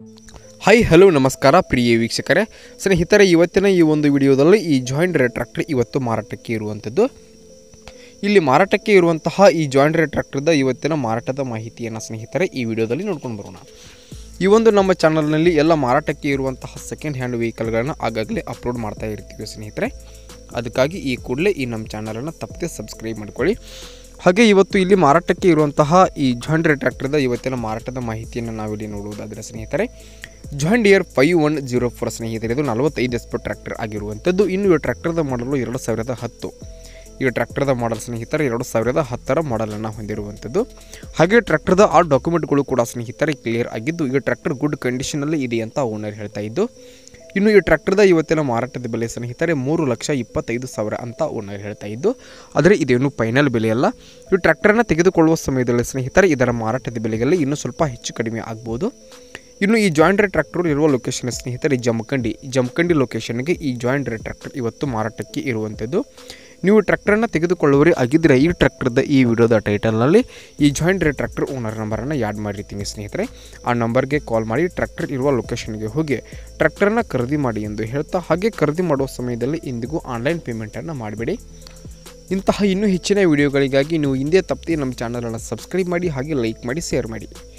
hi hello ನಮಸ್ಕಾರ ಪ್ರಿಯ ವೀಕ್ಷಕರೇ ಸ್ನೇಹಿತರೆ ಇವತ್ತಿನ ಈ ಒಂದು ವಿಡಿಯೋದಲ್ಲಿ ಈ ಜಾಯಿಂಟ್ ರೇಟ್ ಟ್ರ್ಯಾಕ್ಟರ್ ಇವತ್ತು ಮಾರಾಟಕ್ಕೆ ಇರುವಂಥದ್ದು ಇಲ್ಲಿ ಮಾರಾಟಕ್ಕೆ ಇರುವಂತಹ ಈ ಜಾಯಿಂಟ್ ರೇಟ್ ಟ್ರ್ಯಾಕ್ಟರ್ದ ಇವತ್ತಿನ ಮಾರಾಟದ ಮಾಹಿತಿಯನ್ನು ಸ್ನೇಹಿತರೆ ಈ ವಿಡಿಯೋದಲ್ಲಿ ನೋಡ್ಕೊಂಡು ಬರೋಣ ಈ ಒಂದು ನಮ್ಮ ಚಾನಲ್ನಲ್ಲಿ ಎಲ್ಲ ಮಾರಾಟಕ್ಕೆ ಇರುವಂತಹ ಸೆಕೆಂಡ್ ಹ್ಯಾಂಡ್ ವೆಹಿಕಲ್ಗಳನ್ನು ಆಗಾಗಲೇ ಅಪ್ಲೋಡ್ ಮಾಡ್ತಾ ಇರ್ತೀವಿ ಸ್ನೇಹಿತರೆ ಅದಕ್ಕಾಗಿ ಈ ಕೂಡಲೇ ಈ ನಮ್ಮ ಚಾನಲನ್ನು ತಪ್ಪದೆ ಸಬ್ಸ್ಕ್ರೈಬ್ ಮಾಡ್ಕೊಳ್ಳಿ ಹಾಗೆ ಇವತ್ತು ಇಲ್ಲಿ ಮಾರಾಟಕ್ಕೆ ಇರುವಂತಹ ಈ ಜಾಯಿಂಟ್ ರೇಟ್ ಟ್ರ್ಯಾಕ್ಟರ್ದ ಇವತ್ತಿನ ಮಾರಾಟದ ಮಾಹಿತಿಯನ್ನು ನಾವಿಲ್ಲಿ ನೋಡುವುದಾದರೆ ಸ್ನೇಹಿತರೆ joint year five one zero four ಸ್ನೇಹಿತರೆ ಇದು ನಲವತ್ತೈದು ಎಸ್ ಪಿ ಟ್ರ್ಯಾಕ್ಟರ್ ಆಗಿರುವಂಥದ್ದು ಇನ್ನು ಈ ಟ್ರ್ಯಾಕ್ಟರ್ದ ಮಾಡಲು ಎರಡು ಸಾವಿರದ ಹತ್ತು ಈ ಟ್ರ್ಯಾಕ್ಟರ್ದ ಮಾಡಲ್ ಸ್ನೇಹಿತರೆ ಎರಡು ಸಾವಿರದ ಹತ್ತರ ಮಾಡಲನ್ನು ಹೊಂದಿರುವಂಥದ್ದು ಹಾಗೆ ಟ್ರ್ಯಾಕ್ಟರ್ದ ಆ ಡಾಕ್ಯುಮೆಂಟ್ಗಳು ಕೂಡ ಸ್ನೇಹಿತರೆ ಕ್ಲಿಯರ್ ಆಗಿದ್ದು ಈ ಟ್ರ್ಯಾಕ್ಟರ್ ಗುಡ್ ಕಂಡೀಷನಲ್ಲಿ ಇದೆ ಅಂತ ಓನರ್ ಹೇಳ್ತಾ ಇದ್ದು ಇನ್ನು ಈ ಟ್ರ್ಯಾಕ್ಟರ್ದ ಇವತ್ತಿನ ಮಾರಾಟದ ಬೆಲೆ ಸ್ನೇಹಿತರೆ ಮೂರು ಲಕ್ಷ ಇಪ್ಪತ್ತೈದು ಸಾವಿರ ಅಂತ ಓನರ್ ಹೇಳ್ತಾ ಇದ್ದು ಆದರೆ ಇದೇನು ಫೈನಲ್ ಬೆಲೆ ಅಲ್ಲ ಈ ಟ್ರ್ಯಾಕ್ಟರ್ನ ತೆಗೆದುಕೊಳ್ಳುವ ಸಮಯದಲ್ಲಿ ಸ್ನೇಹಿತರೆ ಇದರ ಮಾರಾಟದ ಬೆಲೆಗಳಲ್ಲಿ ಇನ್ನೂ ಸ್ವಲ್ಪ ಹೆಚ್ಚು ಕಡಿಮೆ ಆಗ್ಬೋದು ಇನ್ನು ಈ ಜಾಯಿಂಟ್ ರೇಟ್ ಟ್ರ್ಯಾಕ್ಟರ್ ಇರುವ ಲೊಕೇಶನ್ ಸ್ನೇಹಿತರೆ ಜಮಖಂಡಿ ಜಮಖಂಡಿ ಲೊಕೇಶನ್ಗೆ ಈ ಜಾಯಿಂಟ್ ರೇಟ್ ಟ್ರ್ಯಾಕ್ಟರ್ ಇವತ್ತು ಮಾರಾಟಕ್ಕೆ ಇರುವಂಥದ್ದು ನೀವು ಟ್ರ್ಯಾಕ್ಟರ್ನ ತೆಗೆದುಕೊಳ್ಳುವವರೇ ಆಗಿದ್ದರೆ ಈ ಟ್ರ್ಯಾಕ್ಟರ್ದ ಈ ವಿಡಿಯೋದ ಟೈಟಲ್ನಲ್ಲಿ ಈ ಜಾಯಿಂಟ್ ರೇಟ್ ಟ್ರ್ಯಾಕ್ಟರ್ ಓನರ್ ನಂಬರನ್ನು ಯಾಡ್ ಮಾಡಿರ್ತೀನಿ ಸ್ನೇಹಿತರೆ ಆ ನಂಬರ್ಗೆ ಕಾಲ್ ಮಾಡಿ ಟ್ರ್ಯಾಕ್ಟರ್ ಇರುವ ಲೊಕೇಶನ್ಗೆ ಹೋಗಿ ಟ್ರ್ಯಾಕ್ಟರ್ನ ಖರೀದಿ ಮಾಡಿ ಎಂದು ಹೇಳ್ತಾ ಹಾಗೆ ಖರೀದಿ ಮಾಡುವ ಸಮಯದಲ್ಲಿ ಇಂದಿಗೂ ಆನ್ಲೈನ್ ಪೇಮೆಂಟನ್ನು ಮಾಡಬೇಡಿ ಇಂತಹ ಇನ್ನೂ ಹೆಚ್ಚಿನ ವಿಡಿಯೋಗಳಿಗಾಗಿ ನೀವು ಹಿಂದೆ ತಪ್ಪದೆ ನಮ್ಮ ಚಾನಲನ್ನು ಸಬ್ಸ್ಕ್ರೈಬ್ ಮಾಡಿ ಹಾಗೆ ಲೈಕ್ ಮಾಡಿ ಶೇರ್ ಮಾಡಿ